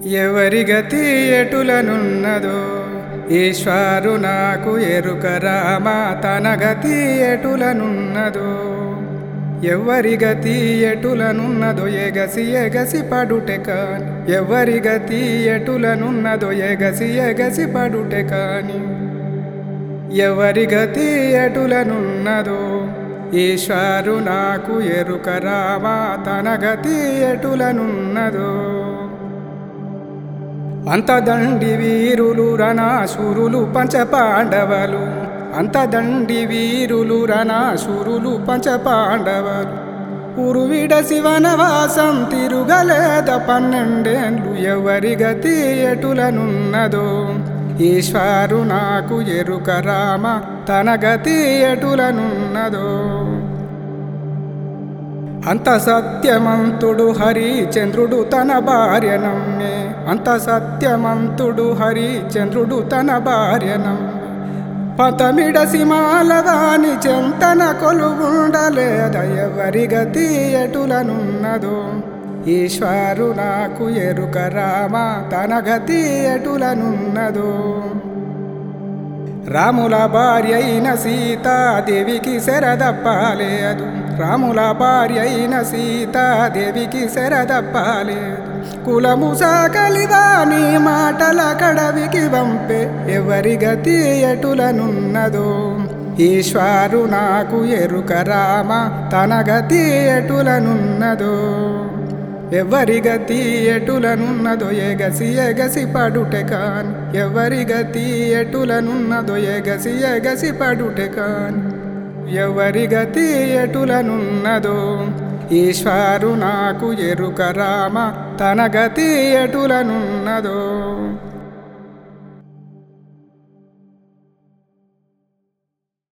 ఎవరి గతి ఎటులనున్నదో ఈశ్వరు నాకు ఎరుక రామ తన గతి ఎటులనున్నదో ఎవరి గతి ఎటులనున్నదో ఎగసి ఎగసి పడుటె కాని ఎవరి గతి ఎటులనున్నదో ఎగసి ఎగసి పడుటె కాని ఎవరి గతి ఎటులనున్నదో ఈశ్వరు నాకు ఎరుక రామ తన గతి ఎటులనున్నదో అంతదండి వీరులు రణాసురులు పంచపాండవలు అంతదండి వీరులు రణాసురులు పంచపాండవలు ఉరువిడ శివనవాసం తిరుగలేద పన్నెండేండ్లు ఎవరి గతి ఎటులనున్నదో ఈశ్వరు నాకు ఎరుక రామ తన గతి ఎటులనున్నదో అంత సత్యమంతుడు హరిచంద్రుడు తన భార్య నమ్మే అంత సత్యమంతుడు హరిచంద్రుడు తన భార్య నమ్మే పతమిడసి మాలవాని చెంతన కొలుగుండలేద ఎవరి గతి ఎటులనున్నదో ఈశ్వరు నాకు ఎరుక రామ తన గతి ఎటులనున్నదో రాముల భార్య అయిన సీతాదేవికి శరదప్పాలేదు రాముల భార్య అయిన సీతాదేవికి శరదప్పాలేదు కులము సాకలివాని మాటల కడవికి వంపే ఎవరి గతి ఎటులనున్నదో ఈశ్వరు నాకు ఎరుక రామ తన గతి ఎటులనున్నదో ఎవరి గతి ఎటులనున్నదో ఎగసి ఎగసి పడుటె కాన్ ఎవరి గతి ఎటులనున్నదో ఎగసి ఎగసి పడుటె కాన్ ఎవరి గతి ఎటులనున్నదో ఈశ్వరు నాకు ఎరుక రామ తన గతి ఎటులనున్నదో